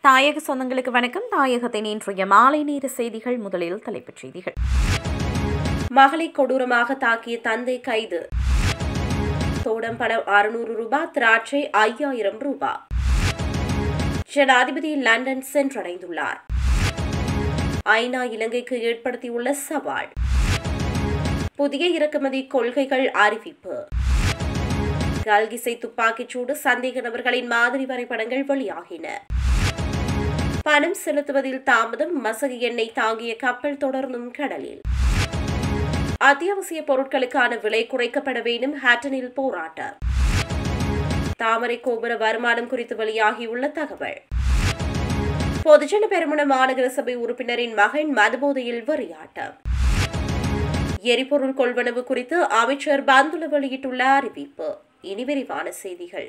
தாயக சொந்தங்களுக்கு வணக்கம் தாயகத்தின் இன்றைய மாலை நேர செய்திகள் முதலில் தலைப்புச் செய்திகள் மகளை கொடூரமாக தாக்கிய தந்தை கைது தோடம் பணம் அறுநூறு ரூபாய் திராட்சை ஐயாயிரம் ரூபாய் ஜனாதிபதி லண்டன் சென்றடைந்துள்ளார் ஐநா இலங்கைக்கு ஏற்படுத்தியுள்ள சவால் புதிய இறக்குமதி கொள்கைகள் அறிவிப்பு கல்கிசை துப்பாக்கிச்சூடு சந்தேக நபர்களின் மாதிரி வரைபடங்கள் வெளியாகின பணம் செலுத்துவதில் தாமதம் மசகு எண்ணெய் தாங்கிய கப்பல் தொடர்ந்தும் கடலில் அத்தியாவசிய பொருட்களுக்கான விலை குறைக்கப்பட வேண்டும் ஹேட்டனில் போராட்டம் தாமரை கோபுர வருமானம் குறித்து வெளியாகியுள்ள தகவல் பொதுஜன பெருமன மாநகர சபை உறுப்பினரின் மகன் மதுபோதையில் வெறியாட்டம் எரிபொருள் கொள்வனவு குறித்து அமைச்சர் பந்துல வெளியிட்டுள்ள அறிவிப்பு இனி விரிவான செய்திகள்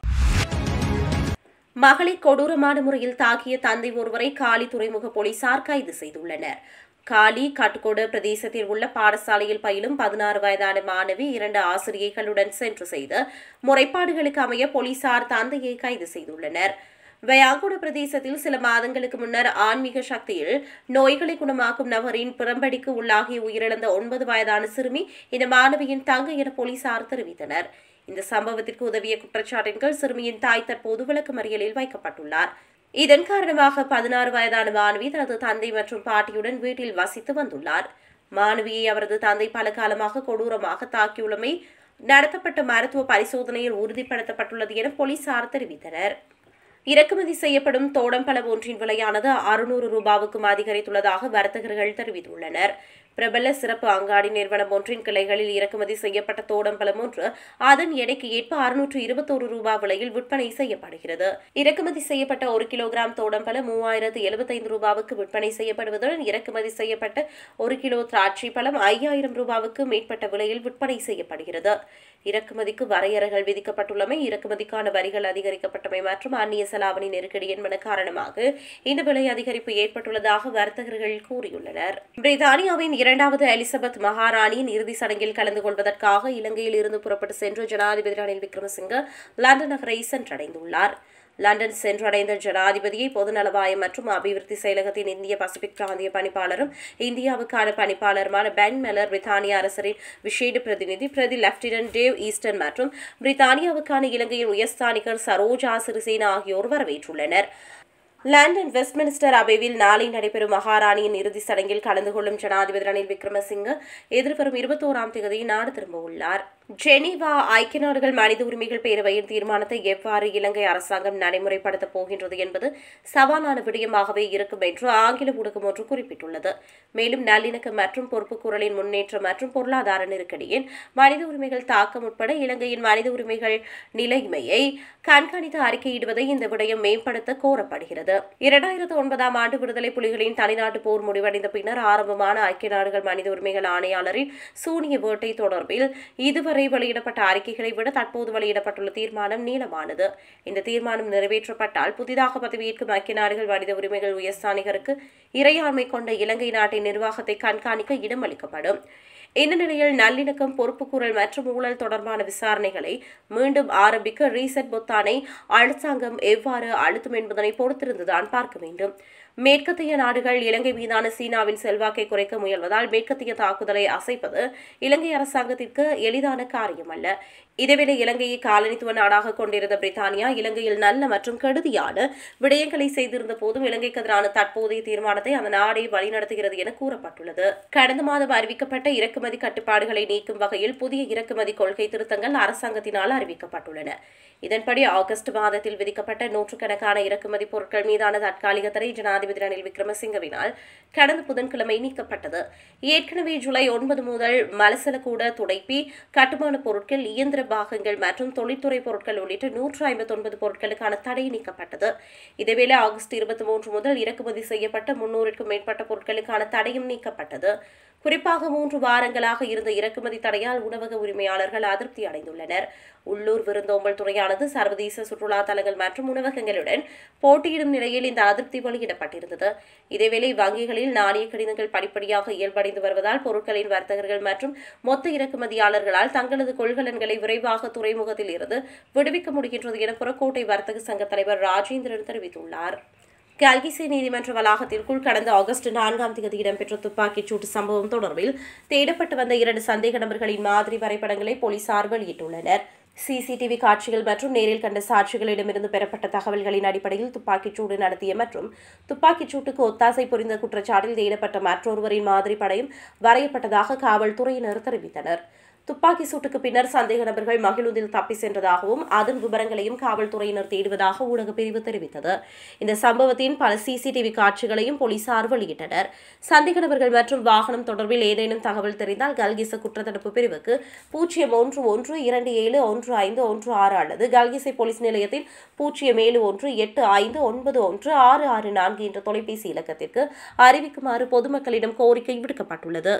மகளை கொடூரமான முறையில் தாக்கிய தந்தை ஒருவரை காலி துறைமுக போலீசார் கைது செய்துள்ளனர் காலி கட்டுக்கோடு பிரதேசத்தில் உள்ள பாடசாலையில் பயிலும் பதினாறு வயதான மாணவி இரண்டு ஆசிரியர்களுடன் சென்று செய்த முறைப்பாடுகளுக்கு அமைய போலீசார் தந்தையை கைது செய்துள்ளனர் வயாங்குட பிரதேசத்தில் சில மாதங்களுக்கு முன்னர் ஆன்மீக சக்தியில் நோய்களை குணமாக்கும் நபரின் பிறம்படிக்கு உள்ளாகி உயிரிழந்த ஒன்பது வயதான சிறுமி இந்த மாணவியின் தங்கை என போலீசார் தெரிவித்தனர் இந்த சம்பவத்திற்கு உதவிய குற்றச்சாட்டின் கீழ் சிறுமியின் தாய் தற்போது விளக்குமறியலில் வைக்கப்பட்டுள்ளார் இதன் காரணமாக பதினாறு வயதான மாணவி தனது தந்தை மற்றும் பாட்டியுடன் வீட்டில் வசித்து வந்துள்ளார் மாணவியை அவரது தந்தை பல காலமாக கொடூரமாக தாக்கியுள்ளமை நடத்தப்பட்ட மருத்துவ பரிசோதனையில் உறுதிப்படுத்தப்பட்டுள்ளது என போலீசார் தெரிவித்தனர் இறக்குமதி செய்யப்படும் தோடம்பழம் ஒன்றின் விலையானது அறுநூறு ரூபாவுக்கும் அதிகரித்துள்ளதாக வர்த்தகர்கள் தெரிவித்துள்ளனர் பிரபல சிறப்பு அங்காடி நிறுவனம் ஒன்றின் கிளைகளில் இறக்குமதி செய்யப்பட்ட தோடம்பழம் ஒன்று அதன் எடைக்கு ஏற்ப அறுநூற்று இருபத்தோரு ரூபாய் விலையில் விற்பனை செய்யப்படுகிறது இறக்குமதி செய்யப்பட்ட ஒரு கிலோகிராம் தோடம்பழம் மூவாயிரத்து எழுபத்தைந்து ரூபாவுக்கு விற்பனை செய்யப்படுவதுடன் இறக்குமதி செய்யப்பட்ட ஒரு கிலோ திராட்சை பழம் ஐயாயிரம் ரூபாவுக்கு மேற்பட்ட விலையில் விற்பனை செய்யப்படுகிறது இறக்குமதிக்கு வரையறைகள் விதிக்கப்பட்டுள்ளமை இறக்குமதிக்கான வரிகள் அதிகரிக்கப்பட்டமை மற்றும் அந்நிய செலாவணி நெருக்கடி என்பன காரணமாக இந்த விலை அதிகரிப்பு ஏற்பட்டுள்ளதாக வர்த்தகர்கள் கூறியுள்ளனர் பிரித்தானியாவின் இரண்டாவது எலிசபெத் மகாராணியின் இறுதி சடங்கில் கலந்து கொள்வதற்காக இலங்கையில் இருந்து புறப்பட்டு சென்று ஜனாதிபதி ரணில் விக்ரமசிங்க லண்டன் நகரை சென்றடைந்துள்ளார் லண்டன் சென்றடைந்த ஜனாதிபதியை பொதுநலவாயம் மற்றும் அபிவிருத்தி செயலகத்தின் இந்திய பசிபிக் பிராந்திய பணிப்பாளரும் இந்தியாவுக்கான பணிப்பாளருமான பென் மெலர் பிரித்தானிய அரசரின் விசேட பிரதிநிதி பிரதி லெப்டினன்ட் டேவ் ஈஸ்டர்ன் மற்றும் பிரித்தானியாவுக்கான இலங்கையின் உயர்ஸ்தானிகர் சரோஜா சிறிசேனா ஆகியோர் வரவேற்றுள்ளனர் லண்டன் வெஸ்ட்மினிஸ்டர் அபேவில் நாளை நடைபெறும் மகாராணியின் இறுதிச் சடங்கில் கலந்து கொள்ளும் ஜனாதிபதி ரணில் விக்ரமசிங்க எதிர்வரும் இருபத்தோராம் தேதி நாடு திரும்ப உள்ளார் ஜெனீவா ஐக்கிய நாடுகள் மனித உரிமைகள் பேரவையின் தீர்மானத்தை எவ்வாறு இலங்கை அரசாங்கம் நடைமுறைப்படுத்தப் போகின்றது என்பது சவாலான விடயமாகவே இருக்கும் என்று ஆங்கில ஊடகம் ஒன்று குறிப்பிட்டுள்ளது மேலும் நல்லிணக்கம் மற்றும் பொறுப்புக்கூறலின் முன்னேற்றம் மற்றும் பொருளாதார நெருக்கடியின் மனித உரிமைகள் தாக்கம் உட்பட இலங்கையின் மனித உரிமைகள் நிலைமையை கண்காணித்து அறிக்கையிடுவதை இந்த விடயம் மேம்படுத்த கோரப்படுகிறது இரண்டாயிரத்து ஒன்பதாம் ஆண்டு விடுதலை புலிகளின் தனிநாட்டு போர் முடிவடைந்த பின்னர் ஆரம்பமான ஐக்கிய நாடுகள் மனித உரிமைகள் ஆணையாளரின் சூனிய வேட்டை தொடர்பில் இதுவரை வரை வெளியிடப்பட்ட அறிக்கைகளை விட தற்போது வெளியிடப்பட்டுள்ள தீர்மானம் நீளமானது இந்த தீர்மானம் நிறைவேற்றப்பட்டால் புதிதாக பதவியேற்கும் ஐக்கிய நாடுகள் மனித உரிமைகள் உயர்ஸ்தானிகருக்கு இறையாண்மை கொண்ட இலங்கை நாட்டின் நிர்வாகத்தை கண்காணிக்க இடம் அளிக்கப்படும் இந்த நிலையில் நல்லிணக்கம் பொறுப்புக்கூறல் மற்றும் ஊழல் தொடர்பான விசாரணைகளை மீண்டும் ஆரம்பிக்க ரீசெட் பொத்தானை அரசாங்கம் எவ்வாறு அழுத்தும் என்பதனை பொறுத்திருந்துதான் பார்க்க வேண்டும் மேற்கத்திய நாடுகள் இலங்கை மீதான சீனாவின் செல்வாக்கை குறைக்க முயல்வதால் மேற்கத்திய தாக்குதலை அசைப்பது இலங்கை அரசாங்கத்திற்கு எளிதான காரியமல்ல இதேவேளை இலங்கையை காலனித்துவ நாடாக கொண்டிருந்த பிரித்தானியா இலங்கையில் நல்ல மற்றும் கெடுதியான விடயங்களை செய்திருந்த போதும் இலங்கைக்கு எதிரான தற்போதைய தீர்மானத்தை அந்த நாடே வழிநடத்துகிறது என கூறப்பட்டுள்ளது கடந்த மாதம் அறிவிக்கப்பட்ட இறக்குமதி கட்டுப்பாடுகளை நீக்கும் வகையில் புதிய இறக்குமதி கொள்கை திருத்தங்கள் அரசாங்கத்தினால் அறிவிக்கப்பட்டுள்ளன இதன்படி ஆகஸ்ட் மாதத்தில் விதிக்கப்பட்ட நூற்றுக்கணக்கான இறக்குமதி பொருட்கள் மீதான தற்காலிக தடை ஜனாதிபதி ரணில் விக்ரமசிங்கவினால் கடந்த புதன்கிழமை நீக்கப்பட்டது ஏற்கனவே ஜூலை ஒன்பது முதல் மலசலக்கூட துடைப்பி கட்டுமான பொருட்கள் இயந்திர பாகங்கள் மற்றும் தொழில்துறை பொருட்கள் உள்ளிட்ட நூற்று ஐம்பத்தி ஒன்பது பொருட்களுக்கான தடை நீக்கப்பட்டது இதேவேளை ஆகஸ்ட் இருபத்தி மூன்று முதல் இறக்குமதி செய்யப்பட்ட முன்னூறுக்கும் மேற்பட்ட பொருட்களுக்கான தடையும் நீக்கப்பட்டது குறிப்பாக மூன்று வாரங்களாக இருந்த இறக்குமதி தடையால் உணவக உரிமையாளர்கள் அதிருப்தி அடைந்துள்ளனர் உள்ளூர் விருந்தோம்பல் துறையானது சர்வதேச சுற்றுலா தலங்கள் மற்றும் உணவகங்களுடன் போட்டியிடும் நிலையில் இந்த அதிருப்தி வெளியிடப்பட்டிருந்தது இதேவேளை வங்கிகளில் நாணய கடிதங்கள் படிப்படியாக இயல்படைந்து வருவதால் பொருட்களின் வர்த்தகர்கள் மற்றும் மொத்த இறக்குமதியாளர்களால் தங்களது கொள்கலன்களை விரைவாக துறைமுகத்தில் இருந்து விடுவிக்க முடிகின்றது என புறக்கோட்டை வர்த்தக சங்க தலைவர் ராஜேந்திரன் தெரிவித்துள்ளார் கல்கிசை நீதிமன்ற வளாகத்திற்குள் கடந்த ஆகஸ்ட் நான்காம் தேதி இடம்பெற்ற துப்பாக்கிச் சூட்டு சம்பவம் தொடர்பில் தேடப்பட்டு வந்த இரண்டு சந்தேக நபர்களின் மாதிரி வரைபடங்களை போலீசார் வெளியிட்டுள்ளனர் சிசிடிவி காட்சிகள் மற்றும் நேரில் கண்ட சாட்சிகளிடமிருந்து பெறப்பட்ட தகவல்களின் அடிப்படையில் துப்பாக்கிச் சூடு நடத்திய மற்றும் துப்பாக்கிச் சூட்டுக்கு ஒத்தாசை புரிந்த குற்றச்சாட்டில் தேடப்பட்ட மற்றொருவரின் மாதிரி படையும் வரையப்பட்டதாக காவல்துறையினர் தெரிவித்தனர் துப்பாக்கி சூட்டுக்கு பின்னர் சந்தேக நபர்கள் மகிழுந்தில் தப்பி சென்றதாகவும் அதன் விவரங்களையும் காவல்துறையினர் தேடுவதாக ஊடகப் பிரிவு தெரிவித்தது இந்த சம்பவத்தின் பல சிசிடிவி காட்சிகளையும் போலீசார் வெளியிட்டனர் சந்தேக நபர்கள் மற்றும் வாகனம் தொடர்பில் ஏதேனும் தகவல் தெரிந்தால் கல்கிச குற்றத்தடுப்பு பிரிவுக்கு பூஜ்ஜியம் ஒன்று ஒன்று இரண்டு ஏழு ஒன்று ஐந்து ஒன்று ஆறு அல்லது கல்கிசை போலீஸ் நிலையத்தில் பூஜ்ஜியம் ஏழு ஒன்று எட்டு ஐந்து ஒன்பது ஒன்று ஆறு ஆறு நான்கு என்ற தொலைபேசி இலக்கத்திற்கு அறிவிக்குமாறு பொதுமக்களிடம் கோரிக்கை விடுக்கப்பட்டுள்ளது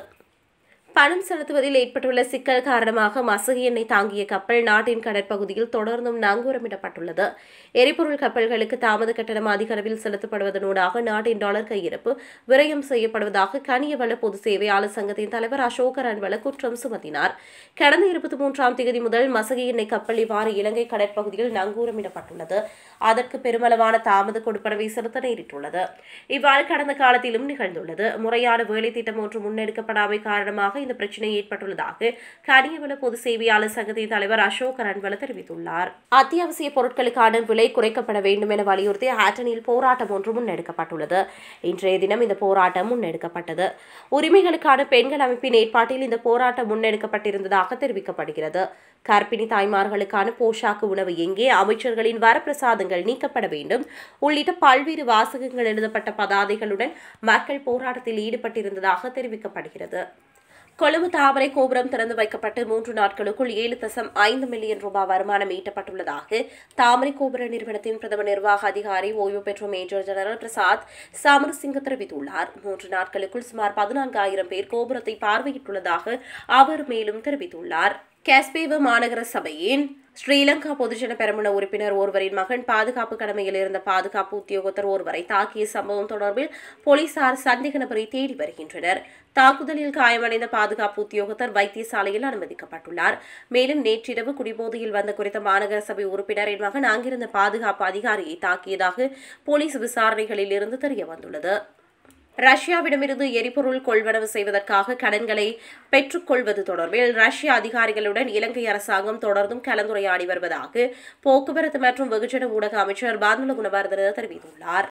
பணம் செலுத்துவதில் ஏற்பட்டுள்ள சிக்கல் காரணமாக மசகு எண்ணெய் தாங்கிய கப்பல் நாட்டின் கடற்பகுதியில் தொடர்ந்தும் நங்கூரமிடப்பட்டுள்ளது எரிபொருள் கப்பல்களுக்கு தாமத கட்டணம் அதிக அளவில் செலுத்தப்படுவதனூடாக நாட்டின் டாலர் கையிருப்பு விரயம் செய்யப்படுவதாக கனியவள பொது சேவையாளர் சங்கத்தின் தலைவர் அசோக ரன்வல குற்றம் சுமத்தினார் கடந்த இருபத்தி மூன்றாம் தேதி முதல் மசகு எண்ணெய் கப்பல் இவ்வாறு இலங்கை கடற்பகுதியில் நங்கூரமிடப்பட்டுள்ளது அதற்கு பெருமளவான தாமத கொடுப்பனவை செலுத்த நேரிட்டுள்ளது இவ்வாறு கடந்த காலத்திலும் நிகழ்ந்துள்ளது முறையான வேலை திட்டம் ஒன்று முன்னெடுக்கப்படாமை காரணமாக இந்த பிரச்சினை ஏற்பட்டுள்ளதாக கனியவள பொது சேவையாளர் சங்கத்தின் தலைவர் அசோக் ரன்வல தெரிவித்துள்ளார் அத்தியாவசிய பொருட்களுக்கான விலை குறைக்கப்பட வேண்டும் என வலியுறுத்தி ஆட்டனில் போராட்டம் ஒன்று முன்னெடுக்கப்பட்டுள்ளது இன்றைய தினம் இந்த போராட்டம் முன்னெடுக்கப்பட்டது உரிமைகளுக்கான பெண்கள் அமைப்பின் ஏற்பாட்டில் இந்த போராட்டம் முன்னெடுக்கப்பட்டிருந்ததாக தெரிவிக்கப்படுகிறது கர்ப்பிணி தாய்மார்களுக்கான போஷாக்கு உணவு எங்கே அமைச்சர்களின் வரப்பிரசாதங்கள் நீக்கப்பட வேண்டும் உள்ளிட்ட பல்வேறு வாசகங்கள் எழுதப்பட்ட பதாதைகளுடன் மக்கள் போராட்டத்தில் ஈடுபட்டிருந்ததாக தெரிவிக்கப்படுகிறது கொழும்பு தாமரை கோபுரம் திறந்து வைக்கப்பட்டு மூன்று நாட்களுக்குள் ஏழு தசம் ஐந்து மில்லியன் ரூபாய் வருமானம் ஈட்டப்பட்டுள்ளதாக தாமரை கோபுர நிறுவனத்தின் பிரதம நிர்வாக அதிகாரி ஓய்வு பெற்ற மேஜர் ஜெனரல் பிரசாத் சமரசிங்க தெரிவித்துள்ளார் மூன்று நாட்களுக்குள் சுமார் பதினான்காயிரம் பேர் கோபுரத்தை பார்வையிட்டுள்ளதாக அவர் மேலும் தெரிவித்துள்ளார் காஸ்பேவ மாநகர சபையின் ஸ்ரீலங்கா பொதுஜன பெரமுன உறுப்பினர் ஒருவரின் மகன் பாதுகாப்பு கடமையில் இருந்த பாதுகாப்பு உத்தியோகத்தர் ஒருவரை தாக்கிய சம்பவம் தொடர்பில் போலீசார் சந்தேக நபரை தேடி வருகின்றனர் தாக்குதலில் காயமடைந்த பாதுகாப்பு உத்தியோகத்தர் வைத்தியசாலையில் அனுமதிக்கப்பட்டுள்ளார் மேலும் நேற்றிரவு குடிபோதையில் வந்த குறித்த மாநகர சபை உறுப்பினரின் மகன் அங்கிருந்த பாதுகாப்பு அதிகாரியை தாக்கியதாக போலீஸ் விசாரணைகளில் இருந்து தெரியவந்துள்ளது ரஷ்யாவிடமிருந்து எரிபொருள் கொள்வனவு செய்வதற்காக கடன்களை பெற்றுக்கொள்வது தொடர்பில் ரஷ்ய அதிகாரிகளுடன் இலங்கை அரசாங்கம் தொடர்ந்தும் கலந்துரையாடி வருவதாக போக்குவரத்து மற்றும் வெகுஜன ஊடக அமைச்சர் பாந்துல குணவர்தன தெரிவித்துள்ளார்